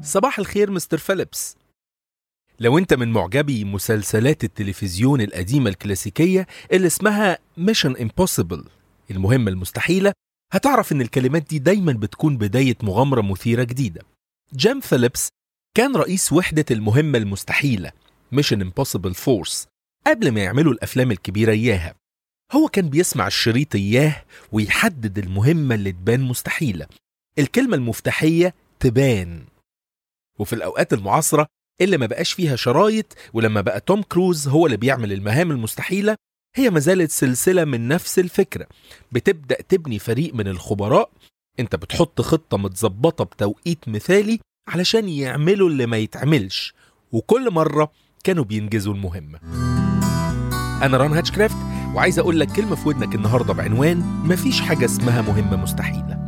صباح الخير مستر فيليبس لو انت من معجبي مسلسلات التلفزيون القديمة الكلاسيكية اللي اسمها ميشن امبوسيبل المهمة المستحيلة هتعرف ان الكلمات دي دايما بتكون بداية مغامرة مثيرة جديدة جيم فيليبس كان رئيس وحدة المهمة المستحيلة ميشن امبوسيبل فورس قبل ما يعملوا الأفلام الكبيرة إياها هو كان بيسمع الشريط إياه ويحدد المهمة اللي تبان مستحيلة الكلمة المفتاحية تبان وفي الأوقات المعاصرة اللي ما بقاش فيها شرايط ولما بقى توم كروز هو اللي بيعمل المهام المستحيلة هي ما زالت سلسلة من نفس الفكرة بتبدأ تبني فريق من الخبراء انت بتحط خطة متظبطة بتوقيت مثالي علشان يعملوا اللي ما يتعملش وكل مرة كانوا بينجزوا المهمة أنا ران هاتشكرافت وعايز أقول لك كلمة في ودنك النهاردة بعنوان مفيش حاجة اسمها مهمة مستحيلة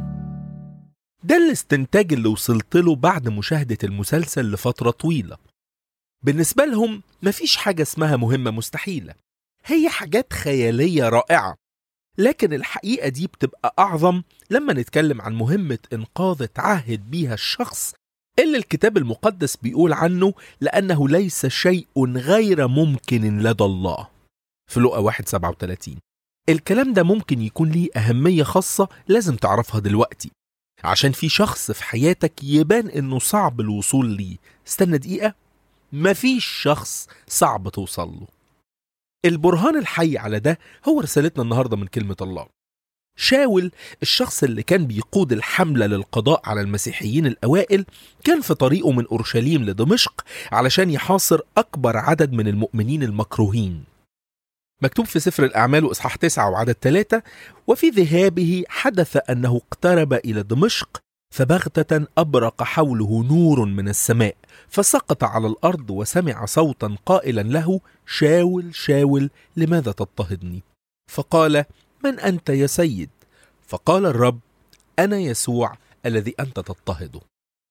ده الاستنتاج اللي وصلت له بعد مشاهدة المسلسل لفترة طويلة بالنسبة لهم مفيش حاجة اسمها مهمة مستحيلة هي حاجات خيالية رائعة لكن الحقيقة دي بتبقى أعظم لما نتكلم عن مهمة إنقاذ اتعهد بيها الشخص اللي الكتاب المقدس بيقول عنه لأنه ليس شيء غير ممكن لدى الله في لقا 1 37 الكلام ده ممكن يكون ليه أهمية خاصة لازم تعرفها دلوقتي عشان في شخص في حياتك يبان إنه صعب الوصول ليه استنى دقيقة مفيش شخص صعب توصل له البرهان الحي على ده هو رسالتنا النهارده من كلمة الله. شاول الشخص اللي كان بيقود الحملة للقضاء على المسيحيين الأوائل كان في طريقه من أورشليم لدمشق علشان يحاصر أكبر عدد من المؤمنين المكروهين. مكتوب في سفر الأعمال وإصحاح 9 وعدد 3 وفي ذهابه حدث أنه اقترب إلى دمشق فبغتة أبرق حوله نور من السماء فسقط على الأرض وسمع صوتا قائلا له شاول شاول لماذا تضطهدني فقال من أنت يا سيد فقال الرب أنا يسوع الذي أنت تضطهده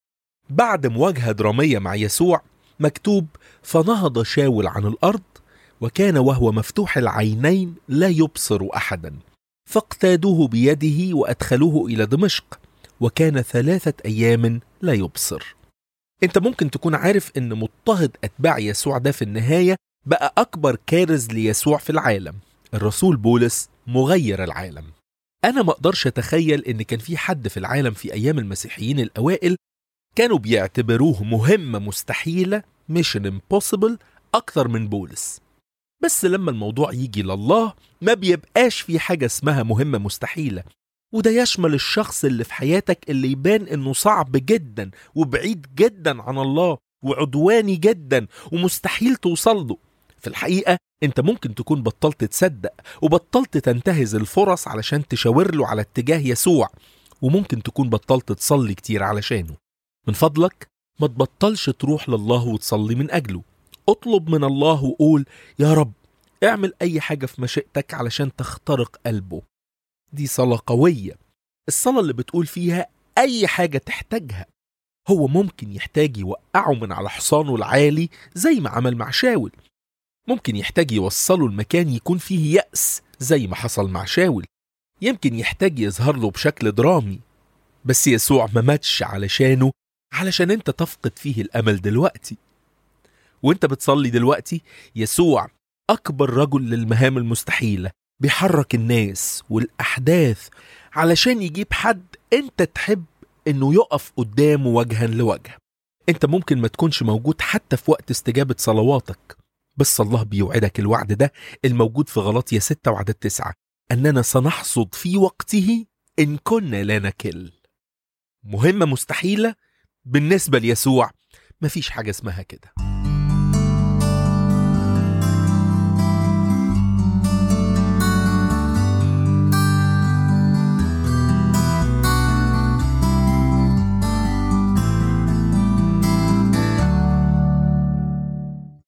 بعد مواجهة درامية مع يسوع مكتوب فنهض شاول عن الأرض وكان وهو مفتوح العينين لا يبصر أحدا فاقتادوه بيده وأدخلوه إلى دمشق وكان ثلاثة أيام لا يبصر انت ممكن تكون عارف ان مضطهد اتباع يسوع ده في النهايه بقى اكبر كارز ليسوع في العالم الرسول بولس مغير العالم انا ما اقدرش اتخيل ان كان في حد في العالم في ايام المسيحيين الاوائل كانوا بيعتبروه مهمه مستحيله ميشن امبوسيبل اكتر من بولس بس لما الموضوع يجي لله ما بيبقاش في حاجه اسمها مهمه مستحيله وده يشمل الشخص اللي في حياتك اللي يبان انه صعب جدا وبعيد جدا عن الله وعدواني جدا ومستحيل توصل له في الحقيقة انت ممكن تكون بطلت تصدق وبطلت تنتهز الفرص علشان تشاور له على اتجاه يسوع وممكن تكون بطلت تصلي كتير علشانه من فضلك ما تبطلش تروح لله وتصلي من أجله اطلب من الله وقول يا رب اعمل أي حاجة في مشيئتك علشان تخترق قلبه دي صلاة قوية الصلاة اللي بتقول فيها أي حاجة تحتاجها هو ممكن يحتاج يوقعه من على حصانه العالي زي ما عمل مع شاول ممكن يحتاج يوصله المكان يكون فيه يأس زي ما حصل مع شاول يمكن يحتاج يظهر له بشكل درامي بس يسوع ما ماتش علشانه علشان انت تفقد فيه الأمل دلوقتي وانت بتصلي دلوقتي يسوع أكبر رجل للمهام المستحيلة بيحرك الناس والأحداث علشان يجيب حد انت تحب انه يقف قدامه وجها لوجه انت ممكن ما تكونش موجود حتى في وقت استجابة صلواتك بس الله بيوعدك الوعد ده الموجود في غلطية ستة وعدد تسعة أننا سنحصد في وقته إن كنا لا نكل مهمة مستحيلة بالنسبة ليسوع مفيش حاجة اسمها كده